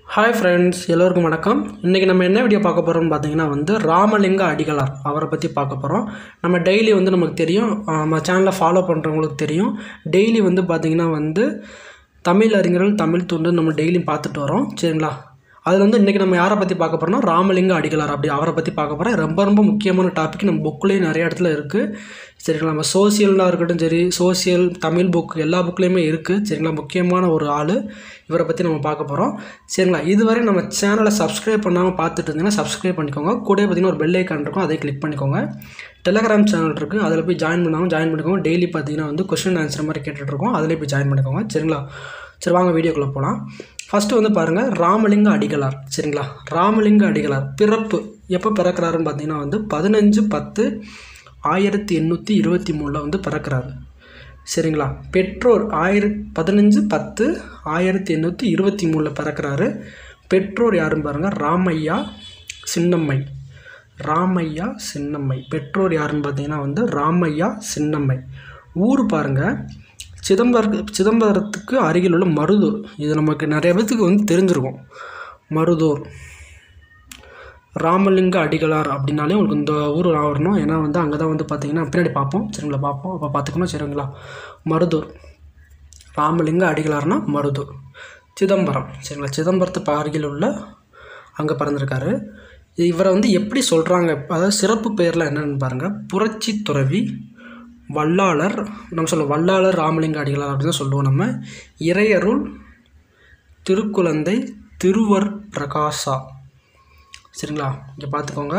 hi friends எல்லோருக்கும் வணக்கம் இன்றைக்கி நம்ம என்ன வீடியோ பார்க்க போகிறோம்னு பார்த்தீங்கன்னா வந்து ராமலிங்க அடிகளார் அவரை பற்றி பார்க்க போகிறோம் நம்ம டெய்லி வந்து நமக்கு தெரியும் ஆஹ் நம்ம சேனலை ஃபாலோ பண்ணுறவங்களுக்கு தெரியும் டெய்லி வந்து பார்த்திங்கன்னா வந்து தமிழ் அறிஞர்கள் தமிழ் துண்டு நம்ம டெய்லியும் பார்த்துட்டு வரோம் சரிங்களா அதில் வந்து இன்றைக்கி நம்ம யாரை பற்றி பார்க்க போகிறோம்னா ராமலிங்க அடிகளார் அப்படி அவரை பற்றி பார்க்க போகிறோம் ரொம்ப ரொம்ப முக்கியமான டாபிக் நம்ம புக்லேயும் நிறைய இடத்துல இருக்குது சரிங்களா நம்ம சோசியலாக இருக்கட்டும் சரி சோசியல் தமிழ் புக் எல்லா புக்லேயுமே இருக்குது சரிங்களா முக்கியமான ஒரு ஆள் இவரை பற்றி நம்ம பார்க்க போகிறோம் சரிங்களா இதுவரை நம்ம சேனலை சப்ஸ்கிரைப் பண்ணாமல் பார்த்துட்டு இருந்தீங்கன்னா சப்ஸ்கிரைப் பண்ணிக்கோங்க கூட பார்த்தீங்கன்னா ஒரு பெல் ஐக்கான் இருக்கும் அதை கிளிக் பண்ணிக்கோங்க டெலகிராம் சேனல் இருக்குது அதில் போய் ஜாயின் பண்ணாமல் ஜாயின் பண்ணிக்கோங்க டெய்லி பார்த்தீங்கன்னா வந்து கொஸ்டின் ஆன்சர் மாதிரி கேட்டுட்ருக்கோம் அதில் போய் ஜாயின் பண்ணிக்கோங்க சரிங்களா சரி வாங்க வீடியோக்குள்ளே போகலாம் ஃபஸ்ட்டு வந்து பாருங்கள் ராமலிங்க அடிகளார் சரிங்களா ராமலிங்க அடிகளார் பிறப்பு எப்போ பிறக்கிறாருன்னு பார்த்தீங்கன்னா வந்து பதினஞ்சு பத்து ஆயிரத்தி எண்ணூற்றி இருபத்தி மூணில் வந்து பிறக்கிறாரு சரிங்களா பெற்றோர் ஆயிர பதினஞ்சு பத்து ஆயிரத்தி எண்ணூற்றி இருபத்தி மூணில் பிறக்கிறாரு பெற்றோர் யாருன்னு பாருங்கள் ராமையா சின்னம்மை ராமையா சின்னம்மை பெற்றோர் யாருன்னு பார்த்தீங்கன்னா வந்து ராமையா சின்னம்மை ஊர் பாருங்கள் சிதம்பர சிதம்பரத்துக்கு அருகில் உள்ள மருதூர் இது நமக்கு நிறைய பேத்துக்கு வந்து தெரிஞ்சிருக்கும் மருதூர் ராமலிங்க அடிகளார் அப்படின்னாலே உங்களுக்கு இந்த ஊர் வரணும் ஏன்னா வந்து அங்கே தான் வந்து பார்த்தீங்கன்னா பின்னாடி பார்ப்போம் சரிங்களா பார்ப்போம் அப்போ பார்த்துக்கணும் சரிங்களா மருதூர் ராமலிங்க அடிகளார்னா மருதூர் சிதம்பரம் சரிங்களா சிதம்பரத்து அருகில் உள்ள அங்கே பிறந்திருக்காரு இவரை வந்து எப்படி சொல்கிறாங்க அதாவது சிறப்பு பெயரில் என்னென்னு பாருங்கள் புரட்சி துறவி வல்லாளர் நம்ம சொல்லுவோம் வல்லாளர் ராமலிங்க அடிகளார் அப்படின்னு தான் சொல்லுவோம் நம்ம இறையருள் திருக்குழந்தை திருவர் பிரகாசா சரிங்களா இங்கே பார்த்துக்கோங்க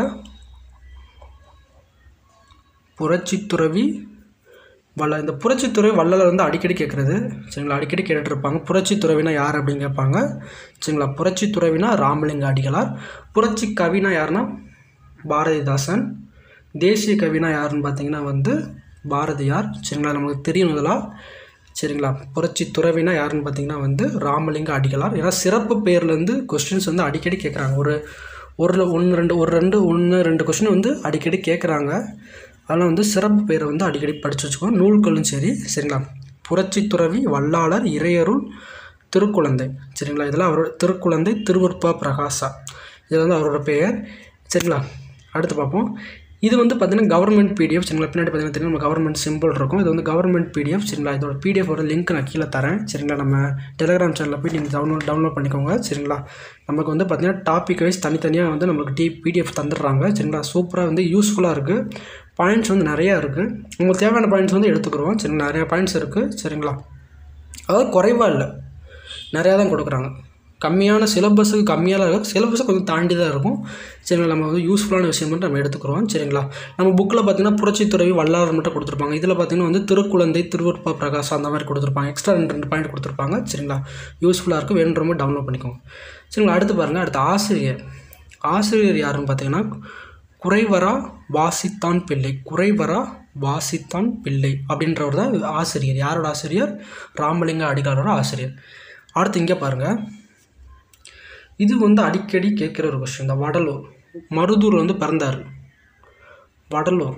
புரட்சித்துறவி வல்ல இந்த புரட்சித்துறவி வள்ளலை வந்து அடிக்கடி கேட்குறது சரிங்களா அடிக்கடி கேட்டுட்டு இருப்பாங்க புரட்சித்துறவினா யார் அப்படின்னு கேட்பாங்க சரிங்களா புரட்சித்துறவினா ராமலிங்க அடிகளார் புரட்சி கவினா யாருன்னா பாரதிதாசன் தேசிய கவினா யாருன்னு பார்த்தீங்கன்னா வந்து பாரதியார் சரிங்களா நமக்கு தெரியும் இதெல்லாம் சரிங்களா புரட்சி துறவினா யாருன்னு பார்த்தீங்கன்னா வந்து ராமலிங்க அடிகளார் ஏன்னா சிறப்பு பேர்லேருந்து கொஸ்டின்ஸ் வந்து அடிக்கடி கேட்குறாங்க ஒரு ஒரு ஒன்று ரெண்டு ஒரு ரெண்டு ஒன்று ரெண்டு கொஸ்டின் வந்து அடிக்கடி கேட்குறாங்க அதனால் வந்து சிறப்பு பேரை வந்து அடிக்கடி படித்து வச்சுக்கோங்க நூல்களும் சரி சரிங்களா புரட்சி துறவி வல்லாளர் இறையருள் திருக்குழந்தை சரிங்களா இதெல்லாம் அவரோட திருக்குழந்தை திருவற்பா பிரகாசா இது வந்து அவரோட பெயர் சரிங்களா அடுத்து பார்ப்போம் இது வந்து பார்த்தீங்கன்னா கவர்மெண்ட் பிடிஎஃப் சரிங்களா பின்னாடி பார்த்தீங்கன்னா தெரியும் நம்ம கவர்மெண்ட் சிம்பிள் இருக்கும் இது வந்து கவர்மெண்ட் பிடிஎஃப் சரிங்களா இதோட பிடிஎஃபோட லிங்க் நான் கீழே தரேன் சரிங்களா நம்ம டெலிகிராம் சேனலில் போய் நீங்கள் டவுன்லோட் டவுன்லோட் பண்ணிக்கோங்க சரிங்களா நமக்கு வந்து பார்த்தீங்கன்னா டாபிக் வைஸ் தனித்தனியாக வந்து நம்மளுக்கு டி பிடிஎஃப் தந்துடுறாங்க சரிங்களா சூப்பராக வந்து யூஸ்ஃபுல்லாக இருக்குது பாயிண்ட்ஸ் வந்து நிறையா இருக்குது உங்களுக்கு தேவையான பாயிண்ட்ஸ் வந்து எடுத்துக்கிறோம் சரிங்களா நிறையா பாயிண்ட்ஸ் இருக்குது சரிங்களா அதாவது குறைவாக இல்லை நிறையா தான் கொடுக்குறாங்க கம்மியான சிலபஸுக்கு கம்மியாக இருக்கும் சிலபஸை கொஞ்சம் தாண்டி தான் இருக்கும் சரிங்களா நம்ம வந்து யூஸ்ஃபுல்லான விஷயம் மட்டும் நம்ம எடுத்துக்கிறோம் சரிங்களா நம்ம புக்கில் பார்த்தீங்கன்னா புரட்சித்துறவி வல்லாளர் மட்டும் கொடுத்துருப்பாங்க இதில் பார்த்தீங்கன்னா வந்து திருக்குழந்தை திருவற்பா பிரகாசம் அந்த மாதிரி கொடுத்துருப்பாங்க எக்ஸ்ட்ரா ரெண்டு ரெண்டு பாயிண்ட் கொடுத்துருப்பாங்க சரிங்களா யூஸ்ஃபுல்லாக இருக்கும் வேணுன்றமோ டவுன்லோட் பண்ணிக்கோங்க சரிங்களா அடுத்து பாருங்கள் அடுத்து ஆசிரியர் ஆசிரியர் யாருன்னு பார்த்தீங்கன்னா குறைவரா வாசித்தான் பிள்ளை குறைவரா வாசித்தான் பிள்ளை அப்படின்றவர் தான் ஆசிரியர் யாரோட ஆசிரியர் ராமலிங்க அடிகாரோட ஆசிரியர் அடுத்து இங்கே பாருங்கள் இது வந்து அடிக்கடி கேட்குற ஒரு கொஸ்டின் இந்த வடலூர் மருதூர் வந்து பிறந்தார் வடலூர்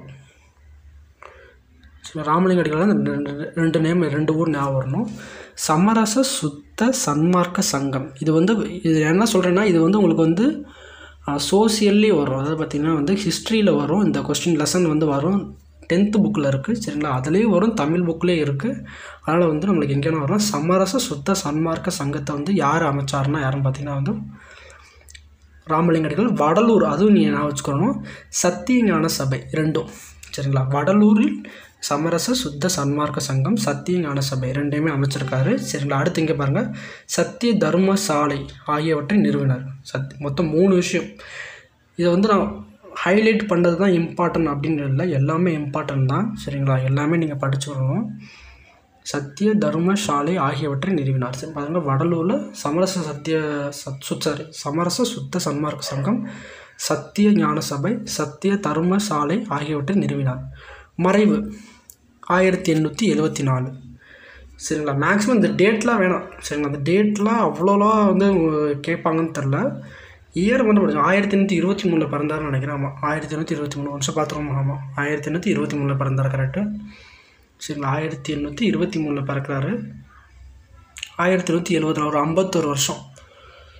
சரி ராமலிங்க அடிகளார் ரெண்டு ரெண்டு- ரெண்டு நேம் ரெண்டு ஊர் ஞாபகம் வரணும் சமரச சுத்த சன்மார்க்க சங்கம் இது வந்து இது என்ன சொல்கிறேன்னா இது வந்து உங்களுக்கு வந்து சோசியல்லி வரும் அதாவது பார்த்திங்கன்னா வந்து ஹிஸ்ட்ரியில் வரும் இந்த கொஸ்டின் லெசன் வந்து வரும் டென்த்து புக்கில் இருக்குது சரிங்களா அதுலேயும் வரும் தமிழ் புக்லேயும் இருக்குது அதனால் வந்து நம்மளுக்கு எங்கேனா வரும் சமரச சுத்த சன்மார்க்க சங்கத்தை வந்து யார் அமைச்சாருன்னா யாருன்னு பார்த்தீங்கன்னா வந்து ராமலிங்க அடிகள் வடலூர் அதுவும் நீங்கள் நான் வச்சுக்கணும் சத்திய ஞான சபை ரெண்டும் சரிங்களா வடலூரில் சமரச சுத்த சன்மார்க்க சங்கம் சத்திய ஞான சபை ரெண்டையுமே அமைச்சிருக்காரு சரிங்களா அடுத்து இங்கே பாருங்கள் சத்திய தர்ம சாலை ஆகியவற்றை நிறுவினார் சத் மொத்தம் மூணு விஷயம் இதை வந்து நான் ஹைலைட் பண்ணுறது தான் இம்பார்ட்டன்ட் அப்படின்னு இல்லை எல்லாமே இம்பார்ட்டன்ட் தான் சரிங்களா எல்லாமே நீங்கள் படிச்சு வரணும் சத்திய தர்ம சாலை ஆகியவற்றை நிறுவினார் சரி பாருங்கள் வடலூரில் சமரச சத்திய சத் சுத் சாரி சமரச சுத்த சன்மார்க்க சங்கம் சத்திய ஞான சபை சத்திய தர்ம சாலை ஆகியவற்றை நிறுவினார் மறைவு ஆயிரத்தி எண்ணூற்றி எழுபத்தி நாலு சரிங்களா மேக்ஸிமம் இந்த டேட்லாம் வேணாம் சரிங்களா அந்த டேட்லாம் அவ்வளோலாம் வந்து கேட்பாங்கன்னு தெரில இயர் வந்து படிச்சோம் ஆயிரத்தி எண்ணூற்றி இருபத்தி மூணில் பிறந்தாருன்னு நினைக்கிறேன் ஆமாம் ஆயிரத்தி எண்ணூற்றி இருபத்தி மூணு வருஷம் பார்த்துருவோம் ஆமாம் ஆயிரத்தி எண்ணூற்றி இருபத்தி மூணில் பிறந்தார் கரெக்டு சரிங்களா ஆயிரத்தி எண்ணூற்றி இருபத்தி மூணில் பிறக்கிறாரு ஆயிரத்தி நூற்றி எழுபதில் ஒரு ஐம்பத்தொரு வருஷம்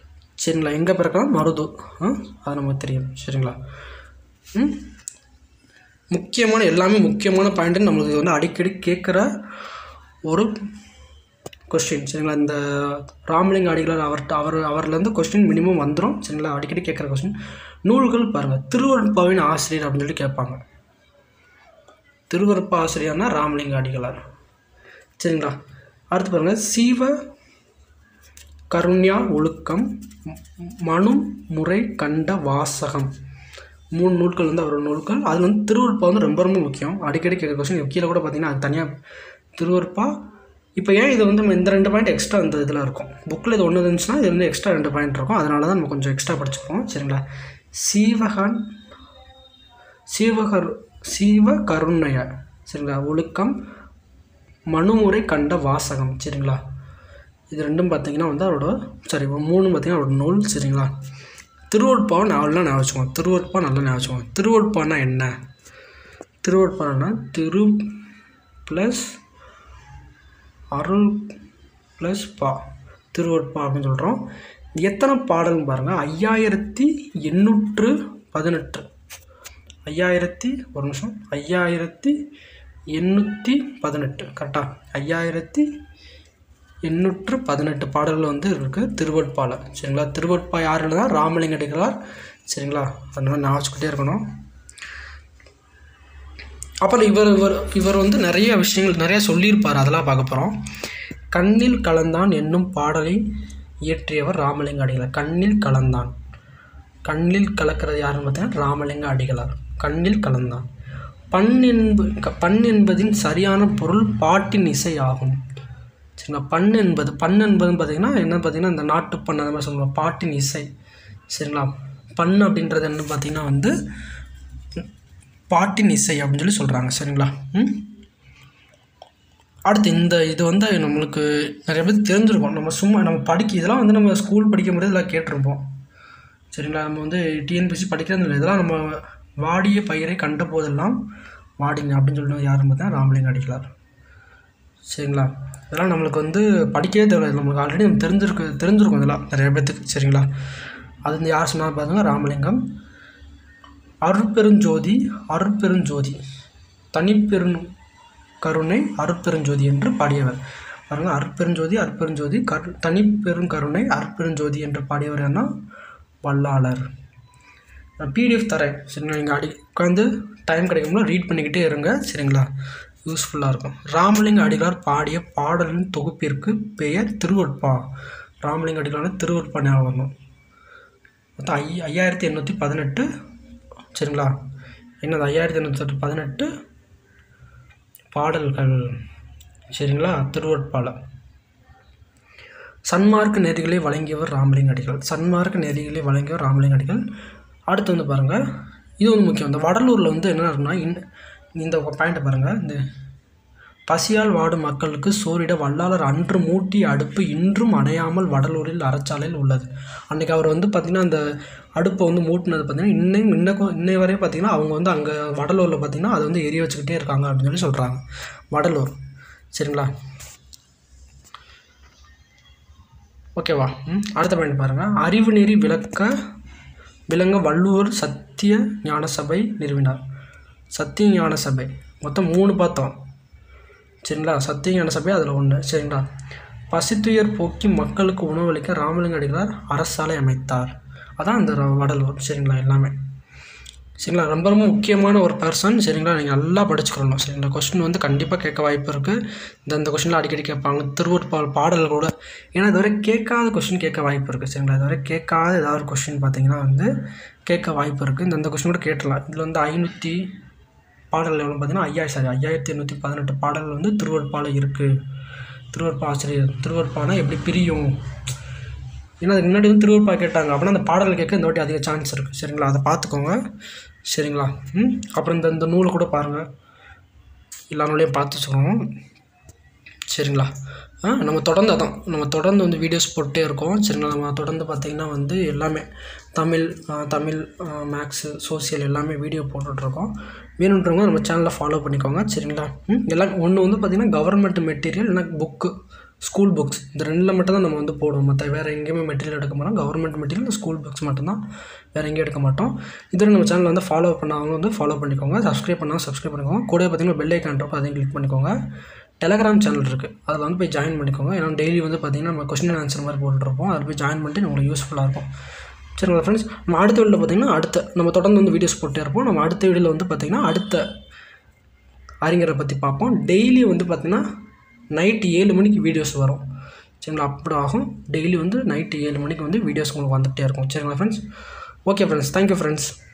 சரிங்களா எங்கே பிறக்கலாம் மருதூர் ஆ அது நமக்கு தெரியும் சரிங்களா ம் முக்கியமான எல்லாமே முக்கியமான பாயிண்ட்டு நம்மளுக்கு வந்து அடிக்கடி கேட்குற ஒரு கொஸ்டின் சரிங்களா இந்த ராமலிங்க அடிகளார் அவர்கிட்ட அவர் அவர்லேருந்து கொஸ்டின் மினிமம் வந்துடும் சரிங்களா அடிக்கடி கேட்குற கொஸ்டின் நூல்கள் பாருங்கள் திருவருட்பாவின் ஆசிரியர் அப்படின்னு சொல்லி கேட்பாங்க திருவருட்பா ஆசிரியர்னா ராமலிங்க அடிகளார் சரிங்களா அடுத்து பாருங்கள் சீவ கருண்யா ஒழுக்கம் ம- மனு முறை கண்ட வாசகம் மூணு நூல்கள் வந்து அவரோட நூல்கள் அதில் வந்து திருவருட்பா வந்து ரொம்ப ரொம்ப முக்கியம் அடிக்கடி கேட்குற கொஸ்டின் கீழே கூட பார்த்தீங்கன்னா அது தனியாக திருவருட்பா இப்போ ஏன் இது வந்து நம்ம இந்த ரெண்டு பாயிண்ட் எக்ஸ்ட்ரா இந்த இதில் இருக்கும் புக்கில் இது ஒன்று இருந்துச்சுன்னா இது வந்து எக்ஸ்ட்ரா ரெண்டு பாயிண்ட் இருக்கும் அதனால தான் நம்ம கொஞ்சம் எக்ஸ்ட்ரா படிச்சுப்போம் சரிங்களா சீவகன் சீவகர் சீவ கருணைய சரிங்களா ஒழுக்கம் மனுமுறை கண்ட வாசகம் சரிங்களா இது ரெண்டும் பார்த்தீங்கன்னா வந்து அவரோட சாரி மூணு பார்த்தீங்கன்னா அவரோட நூல் சரிங்களா திருவொட்பாவை நல்லா ஞாபகம் வச்சுக்கோங்க திருவொட்பா நல்லா ஞாபகம் வச்சுக்கோங்க திருவொட்பானா என்ன திருவொட்பானா திரு ப்ளஸ் அருள் ப்ளஸ் பா திருவொட்பா அப்படின்னு சொல்கிறோம் எத்தனை பாடல்னு பாருங்கள் ஐயாயிரத்தி எண்ணூற்று பதினெட்டு ஐயாயிரத்தி ஒரு நிமிஷம் ஐயாயிரத்தி எண்ணூற்றி பதினெட்டு கரெக்டாக ஐயாயிரத்தி எண்ணூற்று பதினெட்டு பாடல்கள் வந்து இருக்குது திருவட்பால சரிங்களா திருவட்பா யார் எழுதா ராமலிங்க அடிகளார் சரிங்களா அதனால நான் வச்சுக்கிட்டே இருக்கணும் அப்புறம் இவர் இவர் இவர் வந்து நிறைய விஷயங்கள் நிறைய சொல்லியிருப்பார் அதெல்லாம் பார்க்க போகிறோம் கண்ணில் கலந்தான் என்னும் பாடலை இயற்றியவர் ராமலிங்க அடிகளார் கண்ணில் கலந்தான் கண்ணில் கலக்கிறது யாருன்னு பார்த்தீங்கன்னா ராமலிங்க அடிகளார் கண்ணில் கலந்தான் பண் என்பது க- பண் என்பதின் சரியான பொருள் பாட்டின் இசை ஆகும் சரிங்களா பண் என்பது பண் என்பதுன்னு பார்த்தீங்கன்னா என்ன பார்த்தீங்கன்னா இந்த நாட்டுப்பண் அந்த மாதிரி சொல்லுவோம் பாட்டின் இசை சரிங்களா பண் அப்படின்றது என்ன பார்த்தீங்கன்னா வந்து பாட்டின் இசை அப்படின்னு சொல்லி சொல்கிறாங்க சரிங்களா ம் அடுத்து இந்த இது வந்து நம்மளுக்கு நிறைய பேர் தெரிஞ்சிருக்கும் நம்ம சும்மா நம்ம படிக்க இதெல்லாம் வந்து நம்ம ஸ்கூல் படிக்கும் போது இதெல்லாம் கேட்டிருப்போம் சரிங்களா நம்ம வந்து டிஎன்பிசி படிக்கிறது இல்லை இதெல்லாம் நம்ம வாடிய பயிரை கண்ட போதெல்லாம் வாடிங்க அப்படின்னு சொல்லிட்டு யாருன்னு பார்த்தா ராமலிங்க அடிகளார் சரிங்களா இதெல்லாம் நம்மளுக்கு வந்து படிக்கவே தேவை நம்மளுக்கு ஆல்ரெடி நம்ம தெரிஞ்சிருக்கு தெரிஞ்சிருக்கும் இதெல்லாம் நிறைய பேர்த்துக்கு சரிங்களா அது வந்து யார் சொன்னார் பாருங்க ராமலிங்கம் அருட்பெருஞ்சோதி அருட்பெருஞ்சோதி தனிப்பெரும் கருணை அருட்பெருஞ்சோதி என்று பாடியவர் பாருங்க அருட்பெருஞ்சோதி அருட்பெருஞ்சோதி கரு தனிப்பெரும் கருணை அருட்பெருஞ்சோதி என்று பாடியவர் என்ன வல்லாளர் நான் பிடிஎஃப் தரேன் சரிங்களா நீங்கள் அடி உட்காந்து டைம் கிடைக்கும்போது ரீட் பண்ணிக்கிட்டே இருங்க சரிங்களா யூஸ்ஃபுல்லாக இருக்கும் ராமலிங்க அடிகளார் பாடிய பாடலின் தொகுப்பிற்கு பெயர் திருவட்பா ராமலிங்க அடிகளார் திருவட்பா ஞாபகம் வரணும் மொத்தம் ஐ ஐயாயிரத்தி எண்ணூற்றி பதினெட்டு சரிங்களா என்னது ஐயாயிரத்தி எண்ணூற்றி பதினெட்டு பாடல்கள் சரிங்களா திருவட்பால சன்மார்க்க நெறிகளை வழங்கியவர் ராமலிங்க அடிகள் சன்மார்க்க நெறிகளை வழங்கியவர் ராமலிங்க அடிகள் அடுத்து வந்து பாருங்கள் இது வந்து முக்கியம் இந்த வடலூரில் வந்து என்ன இருக்குன்னா இன் இந்த பாயிண்ட்டை பாருங்கள் இந்த பசியால் வாடும் மக்களுக்கு சோறிட வல்லாளர் அன்று மூட்டிய அடுப்பு இன்றும் அணையாமல் வடலூரில் அறச்சாலையில் உள்ளது அன்றைக்கி அவர் வந்து பார்த்திங்கன்னா அந்த அடுப்பை வந்து மூட்டினது பார்த்திங்கன்னா இன்னும் இன்னக்கும் இன்னை வரையும் பார்த்திங்கன்னா அவங்க வந்து அங்கே வடலூரில் பார்த்திங்கன்னா அதை வந்து எரிய வச்சுக்கிட்டே இருக்காங்க அப்படின்னு சொல்லி சொல்கிறாங்க வடலூர் சரிங்களா ஓகேவா ம் அடுத்த பாயிண்ட் பாருங்கள் அறிவு நெறி விளக்க விளங்க வள்ளுவர் சத்திய ஞான சபை நிறுவினார் சத்திய ஞான சபை மொத்தம் மூணு பார்த்தோம் சரிங்களா சத்திய ஞான சபை அதில் ஒன்று சரிங்களா பசித்துயர் போக்கி மக்களுக்கு உணவளிக்க ராமலிங்க அடிகளார் அரசாலை அமைத்தார் அதான் அந்த ர- வடலூர் சரிங்களா எல்லாமே சரிங்களா ரொம்ப ரொம்ப முக்கியமான ஒரு பர்சன் சரிங்களா நீங்கள் நல்லா படிச்சுக்கணும் சரிங்களா கொஸ்டின் வந்து கண்டிப்பாக கேட்க வாய்ப்பு இருக்குது இந்த இந்த கொஸ்டினில் அடிக்கடி கேட்பாங்க திருவூர்பால் பாடல் கூட ஏன்னா இதுவரை கேட்காத கொஸ்டின் கேட்க வாய்ப்பு இருக்குது சரிங்களா இதுவரை கேட்காத ஏதாவது ஒரு கொஸ்டின் பார்த்தீங்கன்னா வந்து கேட்க வாய்ப்பு இருக்குது இந்த இந்த கொஸ்டின் கூட கேட்டலாம் இதில் வந்து ஐநூற்றி பாடல் எவ்வளோ பார்த்தீங்கன்னா ஐயாயிரம் சாரி ஐயாயிரத்தி எண்ணூற்றி பதினெட்டு பாடல்கள் வந்து திருவருட்பால இருக்குது திருவருட்பா ஆசிரியர் திருவருட்பானா எப்படி பிரியும் ஏன்னா அதுக்கு முன்னாடி வந்து திருவருட்பா கேட்டாங்க அப்படின்னா அந்த பாடல் கேட்க இந்த வாட்டி அதிக சான்ஸ் இருக்குது சரிங்களா அதை பார்த்துக்கோங்க சரிங்களா ம் அப்புறம் இந்த இந்த நூலை கூட பாருங்கள் எல்லா நூலையும் பார்த்து வச்சுக்கணும் சரிங்களா ஆ நம்ம தொடர்ந்து அதான் நம்ம தொடர்ந்து வந்து வீடியோஸ் போட்டே இருக்கோம் சரிங்களா நம்ம தொடர்ந்து பார்த்திங்கன்னா வந்து எல்லாமே தமிழ் ஆ, தமிழ் மேக்ஸு சோசியல் எல்லாமே வீடியோ போட்டுட்ருக்கோம் வேணுன்றவங்க நம்ம சேனலை ஃபாலோ பண்ணிக்கோங்க சரிங்களா ம் எல்லாம் ஒன்று வந்து பார்த்திங்கன்னா கவர்மெண்ட் மெட்டீரியல் இல்லைனா புக்கு ஸ்கூல் புக்ஸ் இந்த ரெண்டில் மட்டும் தான் நம்ம வந்து போடுவோம் மற்ற வேறு எங்கேயுமே மெட்டீரியல் எடுக்க மாட்டோம் கவர்மெண்ட் மெட்டீரியல் ஸ்கூல் புக்ஸ் மட்டும்தான் வேறு எங்கேயும் எடுக்க மாட்டோம் இதில் நம்ம சேனல் வந்து ஃபாலோ பண்ணவங்க வந்து ஃபாலோ பண்ணிக்கோங்க சப்ஸ்கிரைப் பண்ணால் சப்ஸ்கிரைப் பண்ணிக்கோங்க கூட பார்த்தீங்கன்னா பெல் ஐக்கான் இருக்கும் அதையும் கிளிக் பண்ணிக்கோங்க டெலகிராம் சேனல் இருக்குது அதில் வந்து போய் ஜாயின் பண்ணிக்கோங்க ஏன்னா டெய்லி வந்து பார்த்தீங்கன்னா நம்ம கொஸ்டின் ஆன்சர் மாதிரி போட்டுருப்போம் அதில் போய் ஜாயின் பண்ணிட்டு உங்களுக்கு யூஸ்ஃபுல்லாக இருக்கும் சரிங்களா ஃப்ரெண்ட்ஸ் நம்ம அடுத்த வீடியோவில் பார்த்தீங்கன்னா அடுத்த நம்ம தொடர்ந்து வந்து வீடியோஸ் போட்டே இருப்போம் நம்ம அடுத்த வீடியோவில் வந்து பார்த்திங்கன்னா அடுத்த அறிஞரை பற்றி பார்ப்போம் டெய்லி வந்து பார்த்திங்கன்னா நைட்டு ஏழு மணிக்கு வீடியோஸ் வரும் சரிங்களா அப்படி ஆகும் டெய்லி வந்து நைட்டு ஏழு மணிக்கு வந்து வீடியோஸ் உங்களுக்கு வந்துகிட்டே இருக்கும் சரிங்களா friends okay friends thank you friends